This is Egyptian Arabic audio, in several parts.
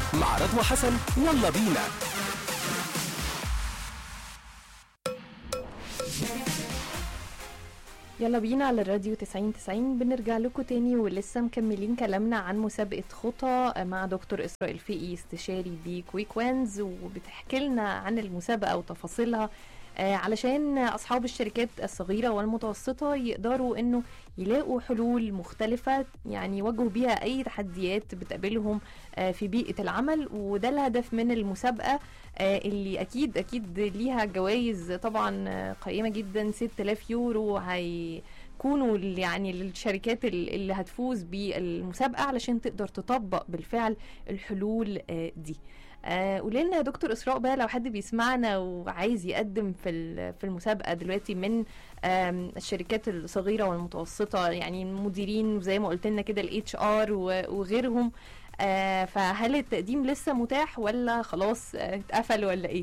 مع رضوى حسن يلا بينا يلا بينا على الراديو 90 90 بنرجع لكم تاني ولسه مكملين كلامنا عن مسابقة خطى مع دكتور إسراء الفقي استشاري بكويك وينز وبتحكي لنا عن المسابقة وتفاصيلها آه، علشان أصحاب الشركات الصغيرة والمتوسطة يقدروا إنه يلاقوا حلول مختلفة يعني يواجهوا بيها أي تحديات بتقابلهم آه، في بيئة العمل وده الهدف من المسابقة آه، اللي أكيد أكيد ليها جوائز طبعا آه، قيمة جدا 6000 يورو هيكونوا ال- يعني للشركات ال- اللي هتفوز بالمسابقة علشان تقدر تطبق بالفعل الحلول آه، دي آه، قولي لنا يا دكتور اسراء بقى لو حد بيسمعنا وعايز يقدم في ال- في المسابقه دلوقتي من آم، الشركات الصغيره والمتوسطه يعني المديرين زي ما قلت لنا كده الاتش ار وغيرهم آه، فهل التقديم لسه متاح ولا خلاص آه، اتقفل ولا ايه؟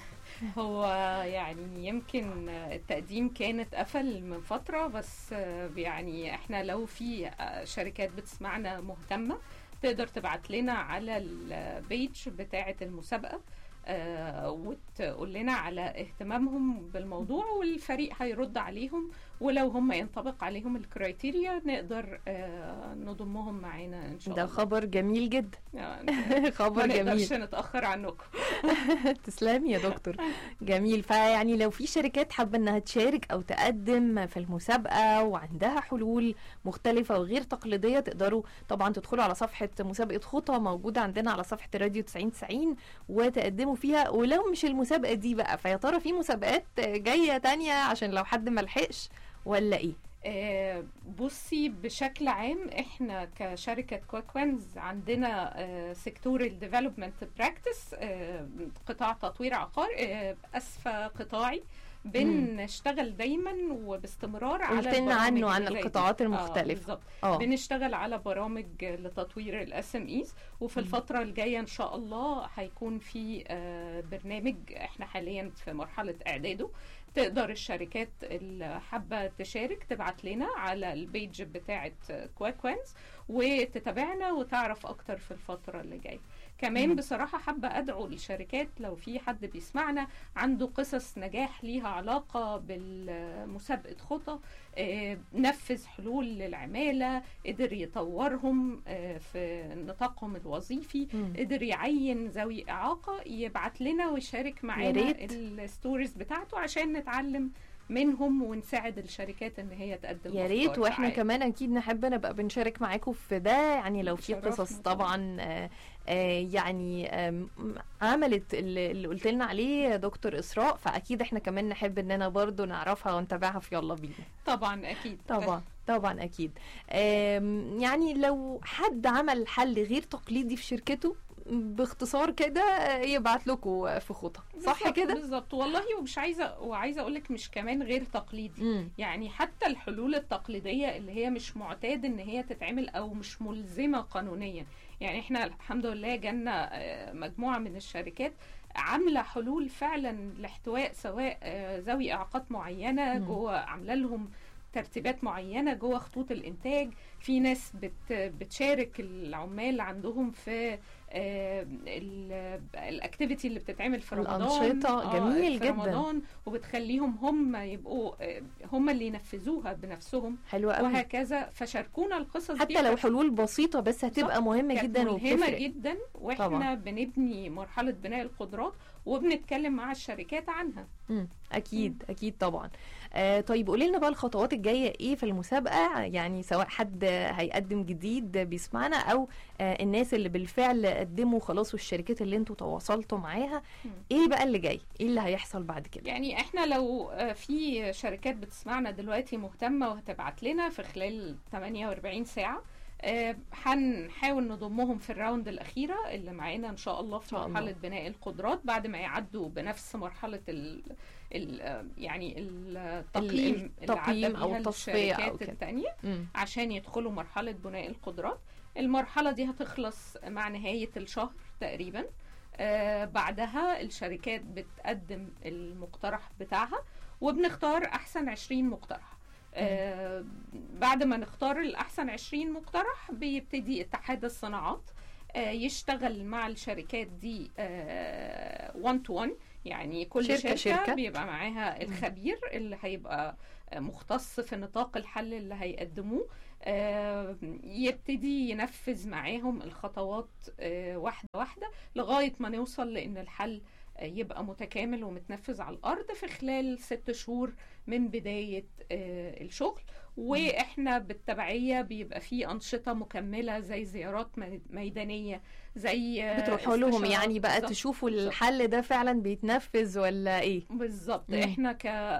هو يعني يمكن التقديم كانت قفل من فترة بس يعني احنا لو في شركات بتسمعنا مهتمة تقدر تبعت لنا على البيج بتاعة المسابقة آه، وتقول لنا على اهتمامهم بالموضوع والفريق هيرد عليهم ولو هم ينطبق عليهم الكرايتيريا نقدر آه، نضمهم معانا ان شاء ده الله خبر جميل جدا يعني خبر ما جميل نقدرش نتأخر عنكم تسلمي يا دكتور جميل فيعني لو في شركات حابه انها تشارك او تقدم في المسابقه وعندها حلول مختلفه وغير تقليديه تقدروا طبعا تدخلوا على صفحه مسابقه خطى موجوده عندنا على صفحه الراديو 9090 وتقدموا فيها ولو مش المسابقه دي بقى فيا ترى في مسابقات جايه تانية عشان لو حد ملحقش ولا ايه آه، بصي بشكل عام احنا كشركة كويكوينز عندنا آه، سيكتور الديفلوبمنت براكتس قطاع تطوير عقار آه، أسفة قطاعي بنشتغل دايما وباستمرار على قلت لنا البرامج عنه عن اللي زي دي. القطاعات آه، المختلفة. بالظبط اه بنشتغل على برامج لتطوير الاس ام ايز وفي مم. الفتره الجايه ان شاء الله هيكون في آه، برنامج احنا حاليا في مرحله اعداده تقدر الشركات اللي حابه تشارك تبعت لنا على البيج بتاعه كواكوينز وتتابعنا وتعرف اكتر في الفتره اللي جايه كمان مم. بصراحه حابه ادعو الشركات لو في حد بيسمعنا عنده قصص نجاح ليها علاقه بالمسابقه خطى آه، نفذ حلول للعمالة قدر يطورهم آه، في نطاقهم الوظيفي مم. قدر يعين ذوي إعاقة يبعت لنا ويشارك معانا ريت. الستوريز بتاعته عشان نتعلم منهم ونساعد الشركات ان هي تقدم يا ريت أفكار واحنا فعالة. كمان اكيد نحب نبقى بنشارك معاكم في ده يعني لو في شرفنا قصص طبعاً. طبعا آه، آه، يعني آم، عملت اللي اللي قلت لنا عليه دكتور اسراء فاكيد احنا كمان نحب اننا برضو نعرفها ونتابعها في يلا بينا طبعا اكيد طبعا طبعا اكيد آم، يعني لو حد عمل حل غير تقليدي في شركته باختصار كده آه، يبعت لكم في خطة صح بالظبط- كده بالظبط والله ومش عايزه وعايزه اقول لك مش كمان غير تقليدي مم. يعني حتى الحلول التقليدية اللي هي مش معتاد ان هي تتعمل او مش ملزمة قانونيا يعني احنا الحمد لله جالنا آه، مجموعة من الشركات عاملة حلول فعلا لاحتواء سواء آه، ذوي اعاقات معينة مم. جوه عاملة لهم ترتيبات معينة جوه خطوط الإنتاج في ناس بت بتشارك العمال عندهم في الاكتيفيتي اللي بتتعمل في رمضان الأنشطة، جميل في جداً. رمضان وبتخليهم هم يبقوا آه، هم اللي ينفذوها بنفسهم حلوة قوي وهكذا فشاركونا القصص دي حتى لو حلول بسيطة بس هتبقى مهمة كانت جدا ملهمة وبتفرق جدا واحنا طبعاً. طبعا. بنبني مرحلة بناء القدرات وبنتكلم مع الشركات عنها مم. اكيد اكيد طبعا آه طيب قولي لنا بقى الخطوات الجايه ايه في المسابقه يعني سواء حد هيقدم جديد بيسمعنا او آه الناس اللي بالفعل قدموا خلاص والشركات اللي انتوا تواصلتوا معاها مم. ايه بقى اللي جاي ايه اللي هيحصل بعد كده يعني احنا لو آه، في شركات بتسمعنا دلوقتي مهتمة وهتبعت لنا في خلال 48 ساعة آه، هنحاول نضمهم في الراوند الأخيرة اللي معانا إن شاء الله في شاء الله. مرحلة بناء القدرات بعد ما يعدوا بنفس مرحلة ال ال آه، يعني التقييم اللي التقييم عدى أو بيها التصفية أو الشركات كده. التانية مم. عشان يدخلوا مرحلة بناء القدرات المرحلة دي هتخلص مع نهاية الشهر تقريبا آه بعدها الشركات بتقدم المقترح بتاعها وبنختار أحسن 20 مقترح آه بعد ما نختار الأحسن 20 مقترح بيبتدي اتحاد الصناعات آه، يشتغل مع الشركات دي 1 تو 1 يعني كل شركة- شركة, شركة. شركة بيبقى معاها الخبير اللي هيبقى آه، مختص في نطاق الحل اللي هيقدموه آه، يبتدي ينفذ معاهم الخطوات آه، واحدة واحدة لغاية ما نوصل لأن الحل آه، يبقى متكامل ومتنفذ على الأرض في خلال ست شهور من بداية آه، الشغل واحنا بالتبعية بيبقى في أنشطة مكملة زي زيارات مي- ميدانية زي آه، بتروحوا لهم استشارات. يعني بقى بالظبط. تشوفوا بالظبط. الحل ده فعلا بيتنفذ ولا ايه بالظبط مم. احنا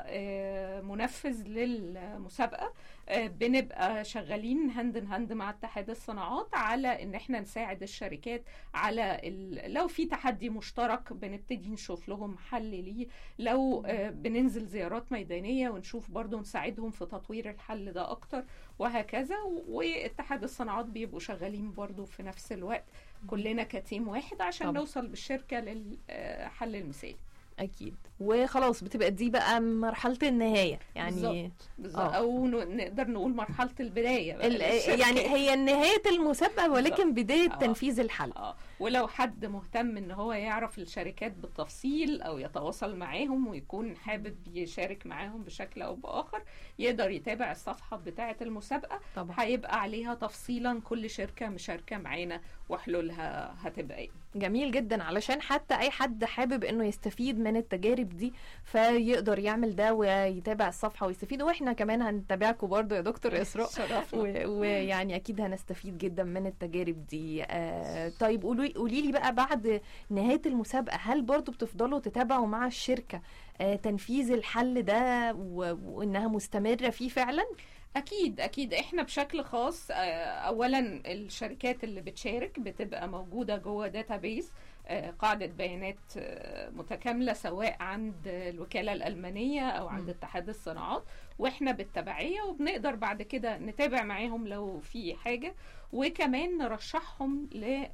كمنفذ للمسابقه آه، بنبقى شغالين هاند ان هاند مع اتحاد الصناعات على ان احنا نساعد الشركات على ال... لو في تحدي مشترك بنبتدي نشوف لهم حل ليه لو آه، بننزل زيارات ميدانيه ونشوف برضو نساعدهم في تطوير الحل ده اكتر وهكذا و- واتحاد الصناعات بيبقوا شغالين برضو في نفس الوقت كلنا كتيم واحد عشان طبعا. نوصل بالشركه للحل المثالي اكيد وخلاص بتبقى دي بقى مرحله النهايه يعني بالظبط. بالظبط آه. او ن- نقدر نقول مرحله البدايه بقى ال- للشركة. يعني هي نهايه المسابقه ولكن بدايه آه. تنفيذ الحل اه ولو حد مهتم ان هو يعرف الشركات بالتفصيل او يتواصل معاهم ويكون حابب يشارك معاهم بشكل او باخر يقدر يتابع الصفحه بتاعه المسابقه طبعا هيبقى عليها تفصيلا كل شركه مشاركه معانا وحلولها هتبقى ايه جميل جدا علشان حتى اي حد حابب انه يستفيد من التجارب دي فيقدر يعمل ده ويتابع الصفحه ويستفيد واحنا كمان هنتابعكم برضو يا دكتور اسراء شرفنا و- ويعني اكيد هنستفيد جدا من التجارب دي آه طيب قولي قولي لي بقى بعد نهايه المسابقه هل برضو بتفضلوا تتابعوا مع الشركه آه تنفيذ الحل ده و- وانها مستمره فيه فعلا اكيد اكيد احنا بشكل خاص آه، اولا الشركات اللي بتشارك بتبقى موجوده جوه داتابيز قاعدة بيانات آه، متكاملة سواء عند الوكالة الألمانية أو عند مم. اتحاد الصناعات وإحنا بالتبعية وبنقدر بعد كده نتابع معاهم لو في حاجة وكمان نرشحهم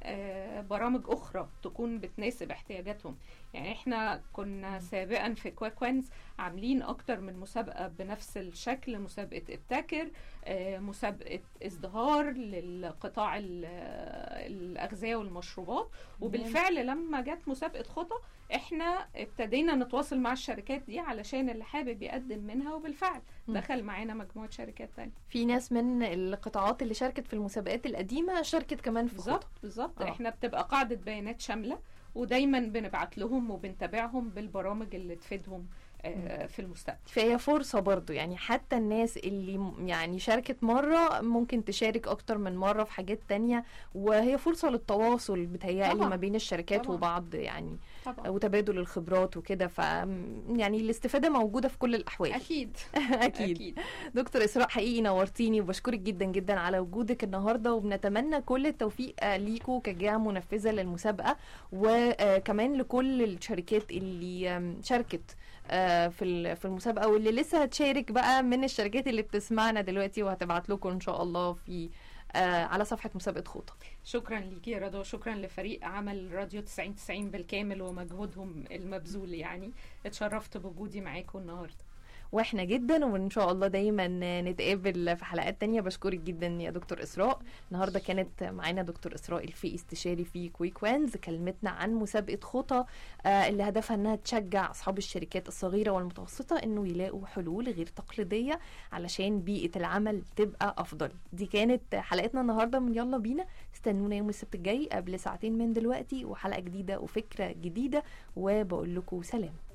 لبرامج أخرى تكون بتناسب احتياجاتهم يعني إحنا كنا سابقا في كواكوينز عاملين أكتر من مسابقة بنفس الشكل مسابقة ابتكر آه، مسابقة ازدهار للقطاع ال- الأغذية والمشروبات وبالفعل لما جت مسابقة خطى احنا ابتدينا نتواصل مع الشركات دي علشان اللي حابب يقدم منها وبالفعل مم. دخل معانا مجموعة شركات تانية في ناس من القطاعات اللي شاركت في المسابقات القديمه شاركت كمان في بالظبط خطة بالظبط آه. احنا بتبقى قاعدة بيانات شاملة ودايما بنبعت لهم وبنتابعهم بالبرامج اللي تفيدهم آه، في المستقبل فهي فرصة برضو يعني حتى الناس اللي م- يعني شاركت مرة ممكن تشارك أكتر من مرة في حاجات تانية وهي فرصة للتواصل بتهيألي طبعاً. ما بين الشركات طبعاً. وبعض يعني طبعا وتبادل الخبرات وكده ف يعني الاستفادة موجودة في كل الأحوال اكيد أكيد اكيد دكتور إسراء حقيقي نورتيني وبشكرك جدا جدا على وجودك النهاردة وبنتمنى كل التوفيق آه، ليكوا كجهة منفذة للمسابقة وكمان لكل الشركات اللي آم، شاركت آه، في ال- في المسابقة واللي لسه هتشارك بقى من الشركات اللي بتسمعنا دلوقتي وهتبعت لكم إن شاء الله في آه، على صفحة مسابقة خوطة شكرا ليكي يا رضوى شكرا لفريق عمل راديو 90 90 بالكامل ومجهودهم المبذول يعني اتشرفت بوجودي معاكم النهارده واحنا جدا وان شاء الله دايما نتقابل في حلقات تانية بشكرك جدا يا دكتور اسراء النهارده كانت معانا دكتور اسراء الفي استشاري في كويك وانز كلمتنا عن مسابقه خطى آه، اللي هدفها انها تشجع اصحاب الشركات الصغيره والمتوسطه انه يلاقوا حلول غير تقليديه علشان بيئه العمل تبقى افضل دي كانت حلقتنا النهارده من يلا بينا استنونا يوم السبت الجاي قبل ساعتين من دلوقتي وحلقه جديده وفكره جديده وبقول لكم سلام